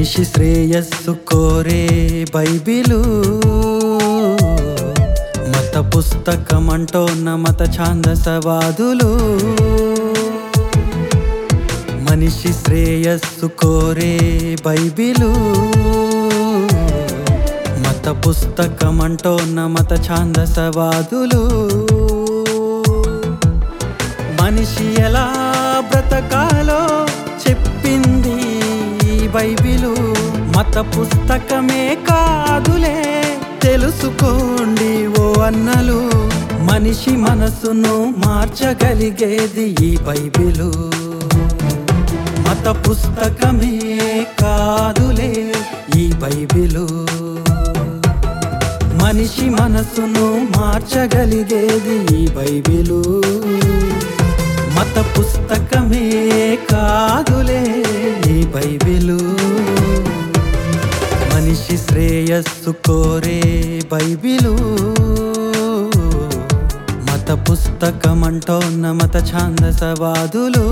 మనిషి శ్రేయస్సు కోరే బైబిలు మత పుస్తకమంటోన్న మత ఛాందసవాదులు మనిషి శ్రేయస్సు కోరే బైబిలు మత పుస్తకమంటోన్న మత ఛాందసవాదులు మనిషి ఎలా బ్రతకాలో చెప్పింది ఈ బైబిలు మత పుస్తకమే కాదులే తెలుసుకోండి ఓ అన్నలు మనిషి మనసును మార్చగలిగేది ఈ బైబిలు మత పుస్తకమే కాదులే ఈ బైబిలు మనిషి మనసును మార్చగలిగేది ఈ బైబిలు మత పుస్తకమే కాదులే ఈ బైబిలు మనిషి శ్రేయస్సు కోరే బైబిలు మత పుస్తకమంటోన్న మత ఛాందసవాదులు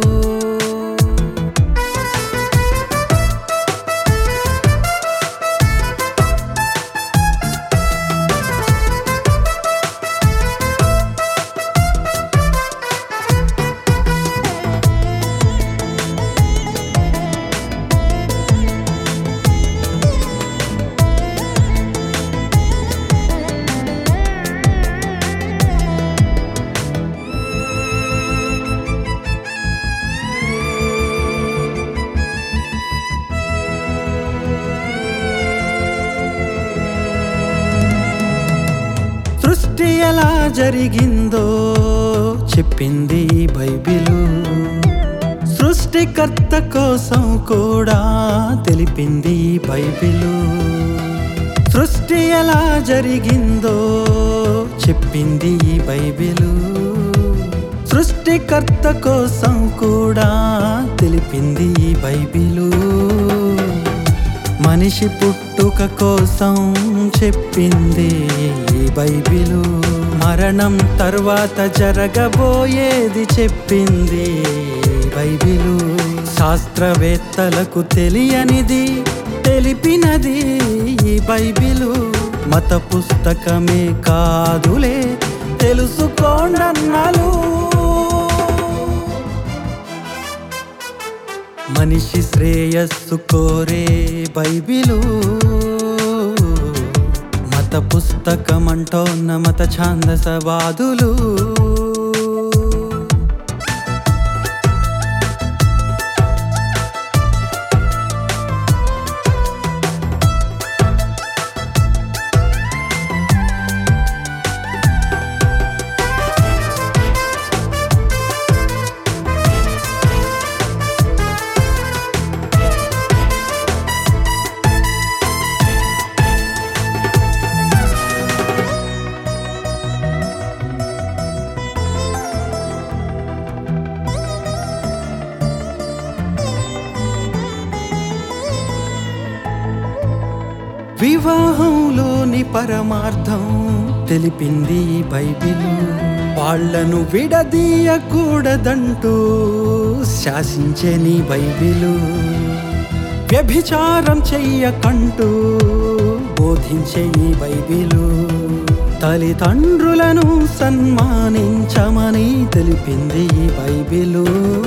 సృష్టి ఎలా జరిగిందో చెప్పింది ఈ బైబిలు సృష్టికర్త కోసం కూడా తెలిపింది ఈ బైబిలు సృష్టి ఎలా జరిగిందో చెప్పింది ఈ బైబిలు సృష్టికర్త కోసం కూడా తెలిపింది ఈ బైబిలు మనిషి పుట్టుక కోసం చెప్పింది ఈ బైబిలు మరణం తర్వాత జరగబోయేది చెప్పింది ఈ బైబిలు శాస్త్రవేత్తలకు తెలియనిది తెలిపినది ఈ బైబిలు మత పుస్తకమే కాదులే తెలుసుకోండన్నాలు మనిషి శ్రేయస్సు కోరే బైబిలు మత పుస్తకమంటోన్న మత ఛాందసవాదులు వివాహంలోని పరమార్థం తెలిపింది ఈ బైబిలు వాళ్ళను విడదీయకూడదంటూ శాసించే నీ బైబిలు వ్యభిచారం చెయ్యకంటూ బోధించే ఈ బైబిలు తల్లిదండ్రులను సన్మానించమని తెలిపింది ఈ బైబిలు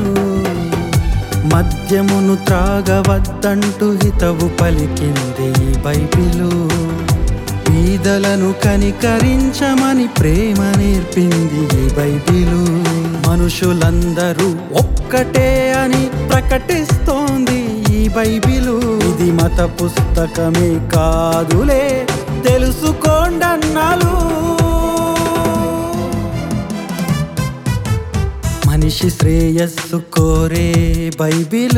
మద్యమును త్రాగవద్దంటూ హితవు పలికింది ఈ బైబిలు పీదలను కనికరించమని ప్రేమ నేర్పింది ఈ బైబిలు మనుషులందరూ ఒక్కటే అని ప్రకటిస్తోంది ఈ బైబిలు ఇది మత పుస్తకమే కాదులే తెలుసుకోండన్నాలు మనిషి శ్రేయస్సు కోరే బైబిలు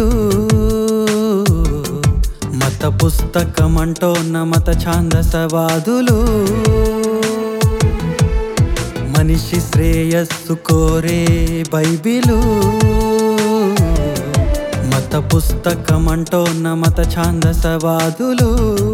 మత పుస్తకమంటోన్న మత ఛాందసవాదులు మనిషి శ్రేయస్సు కోరే బైబిలు మత పుస్తకమంటోన్న మత ఛాందసవాదులు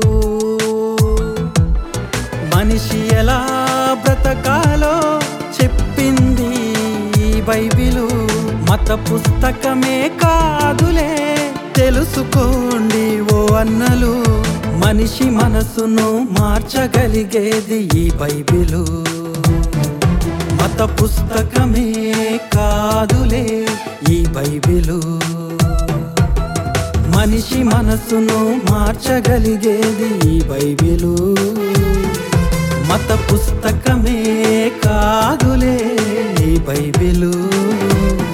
మనిషి ఎలా బ్రతకాలో చెప్పింది ఈ బైబిలు మత పుస్తకమే కాదులే తెలుసుకోండి ఓ అన్నలు మనిషి మనసును మార్చగలిగేది ఈ బైబిలు మత పుస్తకమే కాదులే ఈ బైబిలు మనిషి మనసును మార్చగలిగేది ఈ బైబిలు మత పుస్తకమే కాదులే ఈ బైబిలు